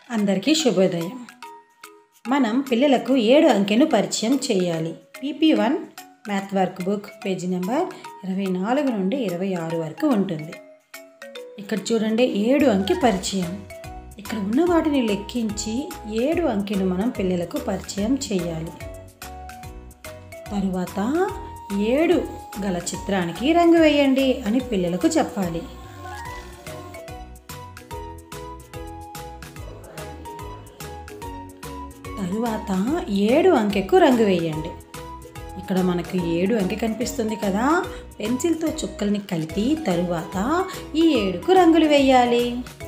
అందరికీ శుభోదయం మనం పిల్లలకు ఏడు అంకెను పరిచయం చేయాలి PP one math workbook page number ఇరవై నాలుగు నుండి ఇరవై ఆరు వరకు ఉంటుంది ఇక్కడ చూడండి ఏడు అంకె పరిచయం ఇక్కడ ఉన్న వాటిని లెక్కించి ఏడు అంకెను మనం పిల్లలకు పరిచయం చేయాలి తరువాత ఏడు గల చిత్రానికి రంగు వేయండి అని పిల్లలకు చెప్పాలి తరువాత ఏడు అంకెకు రంగు వేయండి ఇక్కడ మనకు ఏడు అంకె కనిపిస్తుంది కదా పెన్సిల్తో చుక్కల్ని కలిపి తరువాత ఈ ఏడుకు రంగులు వేయాలి